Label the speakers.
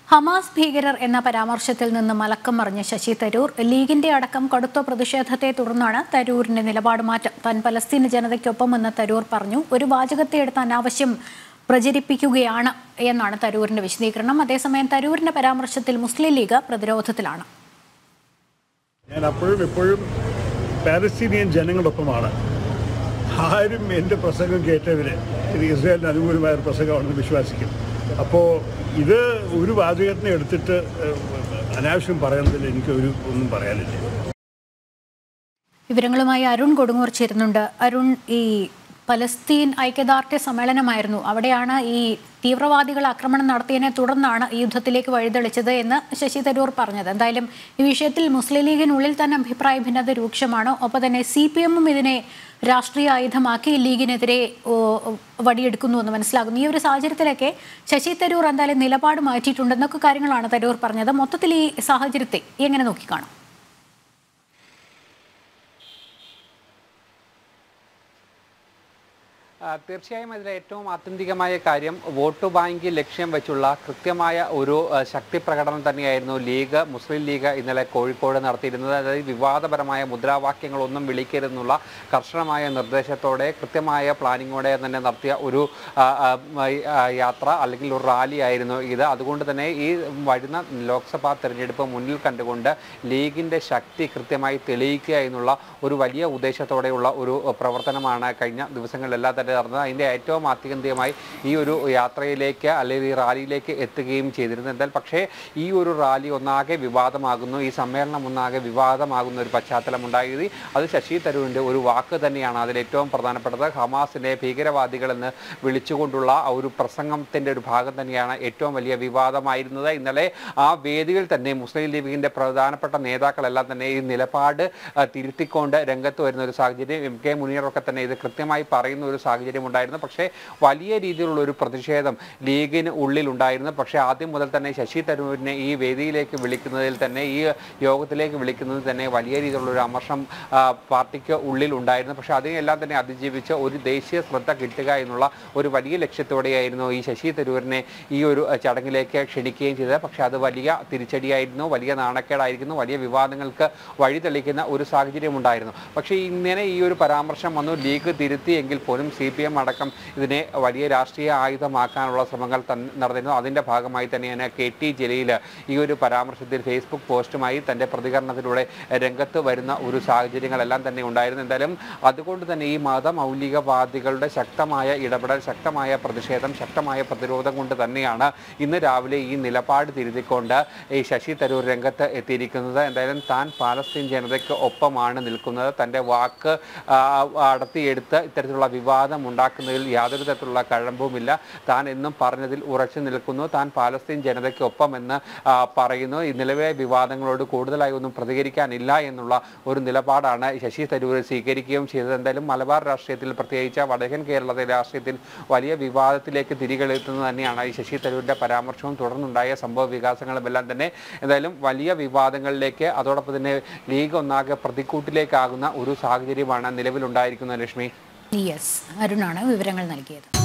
Speaker 1: Hamas ഭീകരർ എന്ന പരാമർശത്തിൽ നിന്ന് മലക്കം മറിഞ്ഞ ശശി തരൂർ ലീഗിന്റെ അടക്കം കടുത്ത പ്രതിഷേധത്തെ തുടർന്നാണ് തരൂരിന്റെ നിലപാട് മാറ്റം താൻ പലസ്തീൻ ജനതയ്ക്കൊപ്പമെന്ന് തരൂർ പറഞ്ഞു ഒരു വാചകത്തെ എടുത്ത് അനാവശ്യം പ്രചരിപ്പിക്കുകയാണ് എന്നാണ് തരൂരിന്റെ വിശദീകരണം അതേസമയം തരൂരിന്റെ പരാമർശത്തിൽ മുസ്ലിം ലീഗ് പ്രതിരോധത്തിലാണ്
Speaker 2: ഞാൻ അപ്പോഴും എപ്പോഴും പാലസ്തീനിയൻ ജനങ്ങളൊപ്പമാണ് ആരും എൻ്റെ പ്രസംഗം കേട്ടവര് ഇത് ഇസ്രായേലിന് അനുകൂലമായ ഒരു പ്രസംഗമാണെന്ന് വിശ്വസിക്കും അപ്പോൾ ഇത് ഒരു വാചകത്തിനെ എടുത്തിട്ട് ഏഹ്, അനാവശ്യം പറയുന്നതിൽ എനിക്ക് ഒരു ഒന്നും പറയാനില്ല
Speaker 1: വിവരങ്ങളുമായി അരുൺ കൊടുങ്ങൂർ ചേരുന്നുണ്ട് അരുൺ ഈ പലസ്തീൻ ഐക്യദാർഢ്യ സമ്മേളനമായിരുന്നു അവിടെയാണ് ഈ തീവ്രവാദികൾ ആക്രമണം നടത്തിയതിനെ തുടർന്നാണ് ഈ യുദ്ധത്തിലേക്ക് വഴിതെളിച്ചത് എന്ന് ശശി തരൂർ പറഞ്ഞത് എന്തായാലും ഈ വിഷയത്തിൽ മുസ്ലിം ലീഗിനുള്ളിൽ തന്നെ അഭിപ്രായ ഭിന്നത രൂക്ഷമാണ് ഒപ്പം തന്നെ സി പി എമ്മും ഇതിനെ രാഷ്ട്രീയ ആയുധമാക്കി ലീഗിനെതിരെ ഓ, വടിയെടുക്കുന്നു എന്ന് മനസ്സിലാകുന്നു ഈ ഒരു സാഹചര്യത്തിലൊക്കെ ശശി തരൂർ എന്തായാലും നിലപാട് മാറ്റിയിട്ടുണ്ടെന്നൊക്കെ കാര്യങ്ങളാണ് തരൂർ പറഞ്ഞത് മൊത്തത്തിൽ ഈ സാഹചര്യത്തെ എങ്ങനെ നോക്കിക്കാണും
Speaker 3: ആ, തീർച്ചയായും അതിലെ ഏറ്റവും ആത്യന്തികമായ കാര്യം വോട്ട് ബാങ്ക് ലക്ഷ്യം വെച്ചുള്ള കൃത്യമായ ഒരു ആ, ശക്തി പ്രകടനം തന്നെയായിരുന്നു ലീഗ് മുസ്ലിം ലീഗ് ഇന്നലെ കോഴിക്കോട് നടത്തിയിരുന്നത് അതായത് വിവാദപരമായ മുദ്രാവാക്യങ്ങളൊന്നും വിളിക്കരുതെന്നുള്ള കർശനമായ നിർദ്ദേശത്തോടെ കൃത്യമായ പ്ലാനിങ്ങോടെ തന്നെ നടത്തിയ ഒരു ആ, ആ, ആ, യാത്ര അല്ലെങ്കിൽ ഒരു റാലി ആയിരുന്നു ഇത് അതുകൊണ്ട് തന്നെ ഈ വരുന്ന ലോക്സഭാ തെരഞ്ഞെടുപ്പ് മുന്നിൽ കണ്ടുകൊണ്ട് ലീഗിൻ്റെ ശക്തി കൃത്യമായി തെളിയിക്കുക എന്നുള്ള ഒരു വലിയ ഉദ്ദേശത്തോടെയുള്ള ഒരു പ്രവർത്തനമാണ് കഴിഞ്ഞ ദിവസങ്ങളിലെല്ലാം തന്നെ നടന്നത് അതിൻ്റെ ഏറ്റവും ആത്യന്തികമായി ഈ ഒരു യാത്രയിലേക്ക് അല്ലെങ്കിൽ ഈ റാലിയിലേക്ക് എത്തുകയും ചെയ്തിരുന്നു എന്നാൽ പക്ഷേ ഈ ഒരു റാലി ഒന്നാകെ വിവാദമാകുന്നു ഈ സമ്മേളനം ഒന്നാകെ വിവാദമാകുന്ന ഒരു പശ്ചാത്തലം ഉണ്ടായത് അത് ശശി തരൂരിൻ്റെ ഒരു വാക്ക് തന്നെയാണ് അതിൽ ഏറ്റവും പ്രധാനപ്പെട്ടത് ഹമാസിനെ ഭീകരവാദികളെന്ന് വിളിച്ചുകൊണ്ടുള്ള ആ ഒരു പ്രസംഗത്തിൻ്റെ ഒരു ഭാഗം തന്നെയാണ് ഏറ്റവും വലിയ വിവാദമായിരുന്നത് ഇന്നലെ ആ വേദിയിൽ തന്നെ മുസ്ലിം ലീഗിൻ്റെ പ്രധാനപ്പെട്ട നേതാക്കളെല്ലാം തന്നെ ഈ നിലപാട് ആ, തിരുത്തിക്കൊണ്ട് രംഗത്ത് വരുന്ന ഒരു സാഹചര്യം എം കെ മുനീറൊക്കെ തന്നെ ഇത് കൃത്യമായി പറയുന്ന ഒരു സാഹചര്യം ഉണ്ടായിരുന്നു പക്ഷേ വലിയ രീതിയിലുള്ള ഒരു പ്രതിഷേധം ലീഗിന് ഉള്ളിൽ ഉണ്ടായിരുന്നു പക്ഷേ ആദ്യം മുതൽ തന്നെ ശശി തരൂരിനെ ഈ വേദിയിലേക്ക് വിളിക്കുന്നതിൽ തന്നെ ഈ യോഗത്തിലേക്ക് വിളിക്കുന്നതിൽ തന്നെ വലിയ രീതിയിലുള്ള ഒരു അമർഷം ആ, പാർട്ടിക്ക് ഉള്ളിൽ ഉണ്ടായിരുന്നു പക്ഷേ അതിനെല്ലാം തന്നെ അതിജീവിച്ച് ഒരു ദേശീയ ശ്രദ്ധ കിട്ടുക എന്നുള്ള ഒരു വലിയ ലക്ഷ്യത്തോടെയായിരുന്നു ഈ ശശി തരൂരിനെ ഈ ഒരു അഹ്, ചടങ്ങിലേക്ക് ക്ഷണിക്കുകയും ചെയ്തത് പക്ഷേ അത് വലിയ തിരിച്ചടിയായിരുന്നു വലിയ നാണക്കേടായിരിക്കുന്നു വലിയ വിവാദങ്ങൾക്ക് വഴിതെളിക്കുന്ന ഒരു സാഹചര്യം ഉണ്ടായിരുന്നു പക്ഷേ ഇങ്ങനെ ഈ ഒരു പരാമർശം വന്നു ലീഗ് തിരുത്തി എങ്കിൽ പോലും സി പി എം അടക്കം ഇതിനെ വലിയ രാഷ്ട്രീയ ആയുധമാക്കാനുള്ള ശ്രമങ്ങൾ തൻ- നടന്നിരുന്നു അതിൻ്റെ ഭാഗമായി തന്നെയാണ് കെ ടി ജലീൽ ഈ ഒരു പരാമർശത്തിൽ ഫേസ്ബുക്ക് പോസ്റ്റുമായി തൻ്റെ പ്രതികരണത്തിലൂടെ രംഗത്ത് വരുന്ന ഒരു സാഹചര്യങ്ങളെല്ലാം തന്നെ ഉണ്ടായിരുന്നു എന്തായാലും അതുകൊണ്ട് തന്നെ ഈ മതമൗലികവാദികളുടെ ശക്തമായ ഇടപെടൽ ശക്തമായ പ്രതിഷേധം ശക്തമായ പ്രതിരോധം കൊണ്ട് തന്നെയാണ് ഇന്ന് രാവിലെ ഈ നിലപാട് തിരുത്തിക്കൊണ്ട് ഈ ശശി തരൂർ രംഗത്ത് എത്തിയിരിക്കുന്നത് എന്തായാലും താൻ പാലസ്തീൻ ജനതയ്ക്ക് ഒപ്പമാണ് നിൽക്കുന്നത് തൻ്റെ വാക്ക് ആ, അടർത്തിയെടുത്ത് ഇത്തരത്തിലുള്ള വിവാദം ഉണ്ടാക്കുന്നതിൽ യാതൊരു തരത്തിലുള്ള കഴമ്പുമില്ല താൻ എന്നും പറഞ്ഞതിൽ ഉറച്ചു നിൽക്കുന്നു താൻ പാലസ്തീൻ ജനതയ്ക്ക് ഒപ്പമെന്ന് ആ, പറയുന്നു ഈ നിലവിലെ വിവാദങ്ങളോട് കൂടുതലായി ഒന്നും പ്രതികരിക്കാനില്ല എന്നുള്ള ഒരു നിലപാടാണ് ശശി തരൂർ സ്വീകരിക്കുകയും ചെയ്തത് എന്തായാലും മലബാർ രാഷ്ട്രീയത്തിൽ പ്രത്യേകിച്ച് വടക്കൻ കേരളത്തിലെ രാഷ്ട്രീയത്തിൽ വലിയ വിവാദത്തിലേക്ക് തിരികെത്തുന്നത് തന്നെയാണ് ഈ ശശി തരൂരിന്റെ പരാമർശവും തുടർന്നുണ്ടായ സംഭവ വികാസങ്ങളും എല്ലാം തന്നെ എന്തായാലും വലിയ വിവാദങ്ങളിലേക്ക് അതോടൊപ്പം തന്നെ ലീഗ് ഒന്നാകെ പ്രതിക്കൂട്ടിലേക്കാകുന്ന ഒരു സാഹചര്യമാണ് നിലവിലുണ്ടായിരിക്കുന്നത് ലക്ഷ്മി
Speaker 1: യെസ് അരുണാണ് വിവരങ്ങൾ നൽകിയത്